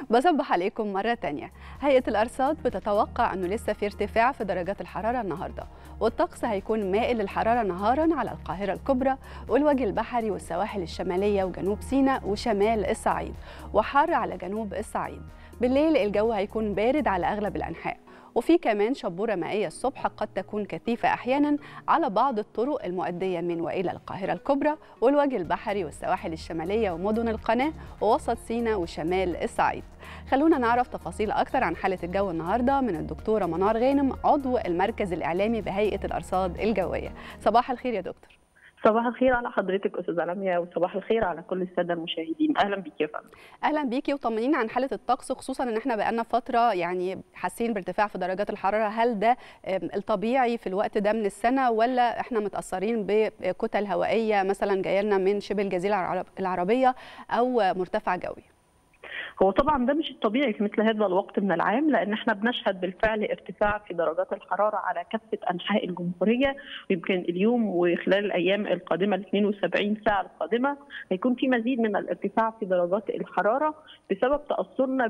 بصبح عليكم مرة تانية هيئة الأرصاد بتتوقع أنه لسه في ارتفاع في درجات الحرارة النهاردة والطقس هيكون مائل للحرارة نهارا على القاهرة الكبرى والوجه البحري والسواحل الشمالية وجنوب سيناء وشمال الصعيد وحر على جنوب الصعيد بالليل الجو هيكون بارد على أغلب الأنحاء وفي كمان شبورة مائية الصبح قد تكون كثيفة أحيانا على بعض الطرق المؤدية من وإلى القاهرة الكبرى والوجه البحري والسواحل الشمالية ومدن القناة ووسط سيناء وشمال الصعيد خلونا نعرف تفاصيل أكثر عن حالة الجو النهاردة من الدكتورة منار غانم عضو المركز الإعلامي بهيئة الأرصاد الجوية صباح الخير يا دكتور صباح الخير على حضرتك استاذه لميا وصباح الخير على كل الساده المشاهدين اهلا بيك يا فندم اهلا بيكي وطمنينا عن حاله الطقس خصوصا ان احنا بقالنا فتره يعني حاسين بارتفاع في درجات الحراره هل ده الطبيعي في الوقت ده من السنه ولا احنا متاثرين بكتل هوائيه مثلا جايه لنا من شبه الجزيره العربيه او مرتفع جوي هو طبعا ده مش الطبيعي في مثل هذا الوقت من العام لان احنا بنشهد بالفعل ارتفاع في درجات الحراره على كافه انحاء الجمهوريه ويمكن اليوم وخلال الايام القادمه ال 72 ساعه القادمه هيكون في مزيد من الارتفاع في درجات الحراره بسبب تاثرنا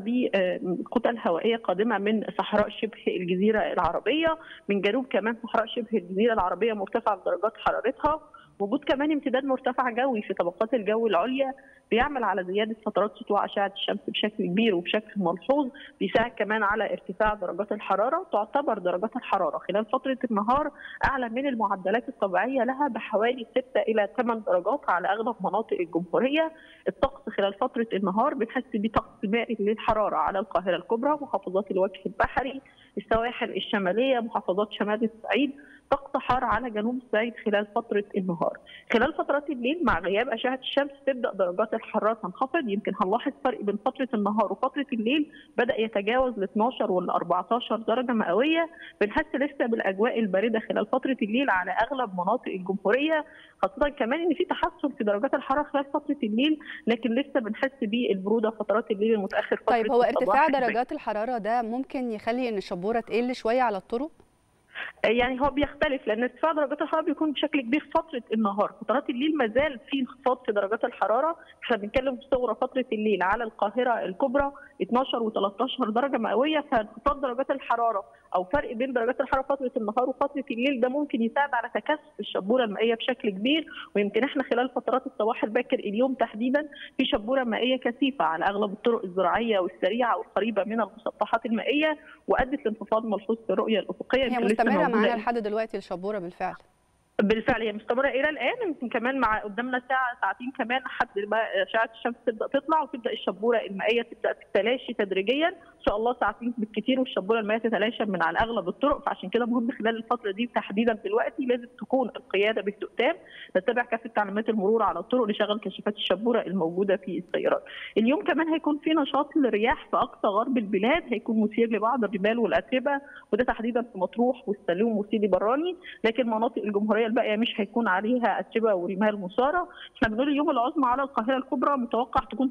بكتل هوائيه قادمه من صحراء شبه الجزيره العربيه من جنوب كمان صحراء شبه الجزيره العربيه مرتفعه درجات حرارتها وجود كمان امتداد مرتفع جوي في طبقات الجو العليا بيعمل على زياده فترات سطوع اشعه الشمس بشكل كبير وبشكل ملحوظ بيساعد كمان على ارتفاع درجات الحراره تعتبر درجات الحراره خلال فتره النهار اعلى من المعدلات الطبيعيه لها بحوالي 6 الى 8 درجات على اغلب مناطق الجمهوريه الطقس خلال فتره النهار بنحس بطقس مائل للحراره على القاهره الكبرى محافظات الوجه البحري السواحل الشماليه محافظات شمال الصعيد طقس حار على جنوب الصعيد خلال فتره النهار. خلال فترات الليل مع غياب اشعه الشمس تبدا درجات الحراره تنخفض يمكن هنلاحظ فرق بين فتره النهار وفتره الليل بدا يتجاوز ل 12 ولا 14 درجه مئويه بنحس لسه بالاجواء البارده خلال فتره الليل على اغلب مناطق الجمهوريه خاصه كمان ان في تحسن في درجات الحراره خلال فتره الليل لكن لسه بنحس بالبروده فترات الليل المتاخر فتره طيب هو ارتفاع درجات الحراره ده ممكن يخلي ان الشبوره تقل شويه على الطرق؟ يعني هو بيختلف لان ارتفاع درجات الحراره بيكون بشكل كبير فتره النهار، فترات الليل ما زال في انخفاض في درجات الحراره، احنا بنتكلم في صغرى فتره الليل على القاهره الكبرى 12 و13 درجه مئويه فانخفاض درجات الحراره او فرق بين درجات الحراره فتره النهار وفتره الليل ده ممكن يساعد على تكثف الشبوره المائيه بشكل كبير ويمكن احنا خلال فترات الصباح الباكر اليوم تحديدا في شبوره مائيه كثيفه على اغلب الطرق الزراعيه والسريعه والقريبه من المسطحات المائيه وادت لانخفاض ملحوظ في الرؤيه الافقيه هي مستمره معانا لحد دلوقتي الشبوره بالفعل بالفعل هي مستمره الى الان يمكن كمان مع قدامنا ساعه ساعتين كمان لحد ما اشعه الشمس تبدا تطلع وتبدا الشبوره المائيه تبدا تتلاشي تدريجيا ان شاء الله ساعتين بالكثير والشبوره المائيه تتلاشى من على اغلب الطرق فعشان كده مهم خلال الفتره دي تحديدا دلوقتي لازم تكون القياده بالتؤتام نتبع كافه تعليمات المرور على الطرق لشغل كشافات الشبوره الموجوده في السيارات. اليوم كمان هيكون في نشاط للرياح في اقصى غرب البلاد هيكون مثير لبعض الرمال والاتربه وده تحديدا في مطروح والسلوم وسيدي براني لكن مناطق الجمهوريه الباقيه مش هيكون عليها اتربه ورمال مثاره احنا بنقول اليوم العظمى على القاهره الكبرى متوقع تكون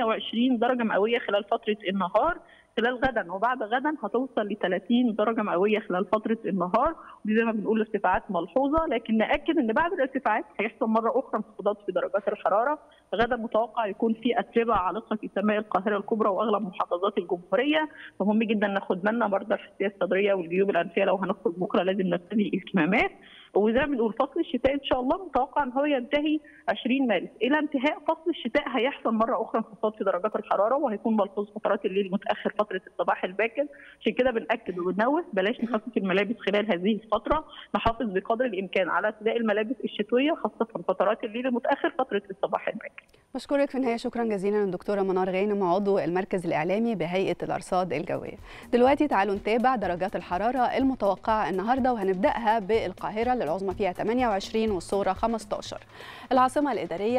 28 درجه مئويه خلال فتره النهار خلال غدا وبعد غدا هتوصل ل 30 درجه مئويه خلال فتره النهار ودي زي ما بنقول ارتفاعات ملحوظه لكن ناكد ان بعد الارتفاعات هيحصل مره اخرى انخفاضات في درجات الحراره غدا متوقع يكون في اتربه عالقه في سماء القاهره الكبرى واغلب محافظات الجمهوريه فمهم جدا ناخد بالنا برضه الحساسيه الصدريه والجيوب الانفيه لو هنخرج بكره لازم نرتدي الكمامات وزي ما بنقول فصل الشتاء ان شاء الله متوقع ان هو ينتهي 20 مارس الى انتهاء فصل الشتاء هيحصل مره اخرى انخفاض في درجات الحراره وهيكون ملحوظ فترات الليل متاخر فتره الصباح الباكر عشان كده بناكد وبنوه بلاش نخفف الملابس خلال هذه الفتره نحافظ بقدر الامكان على ارتداء الملابس الشتويه خاصه فترات الليل المتاخر فتره الصباح الباكر بشكرك في النهايه شكرا جزيلا للدكتوره منار غانم عضو المركز الاعلامي بهيئه الارصاد الجويه دلوقتي تعالوا نتابع درجات الحراره المتوقعه النهارده وهنبداها بالقاهره للعظمى فيها 28 والصغرى 15 العاصمه الاداريه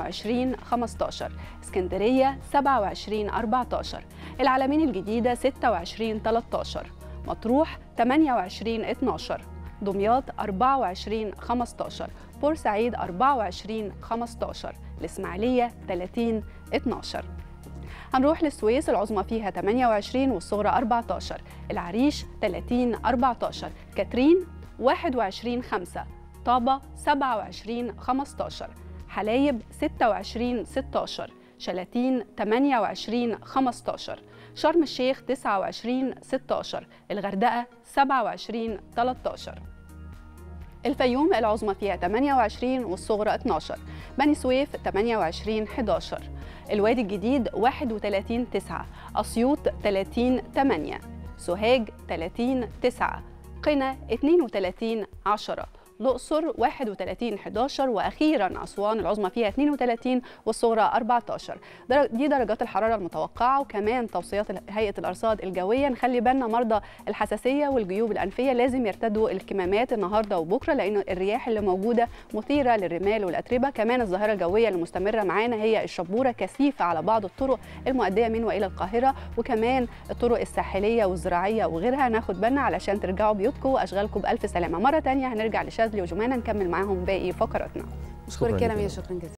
28 15 اسكندريه 27 14 العلمين الجديده 26 13 مطروح 28 12 دمياط 24 15 بورسعيد 24 15 الإسماعيلية 30 12 هنروح للسويس العظمى فيها 28 والصغرى 14 العريش 30 14 كاترين 21 5 طابة 27 15 حلايب 26 16 شلاتين 28 15 شرم الشيخ 29 16 الغردقة 27 13 الفيوم العظمى فيها 28 والصغرى 12 بني سويف 28 11 الوادي الجديد 31 9 أسيوط 30 8 سوهاج 30 9 قنا 32 10 الأقصر 31 11 وأخيرا أسوان العظمى فيها 32 والصغرى 14 دي درجات الحرارة المتوقعة وكمان توصيات هيئة الأرصاد الجوية نخلي بالنا مرضى الحساسية والجيوب الأنفية لازم يرتدوا الكمامات النهاردة وبكرة لأن الرياح اللي موجودة مثيرة للرمال والأتربة كمان الظاهرة الجوية اللي مستمرة معانا هي الشبورة كثيفة على بعض الطرق المؤدية من وإلى القاهرة وكمان الطرق الساحلية والزراعية وغيرها ناخد بالنا علشان ترجعوا بيوتكم وأشغالكم بألف سلامة مرة تانية هنرجع لشاذلي وجمانة نكمل معاهم باقي فقراتنا شكرا شكرا جدا. كرم يا شكرا جزيلا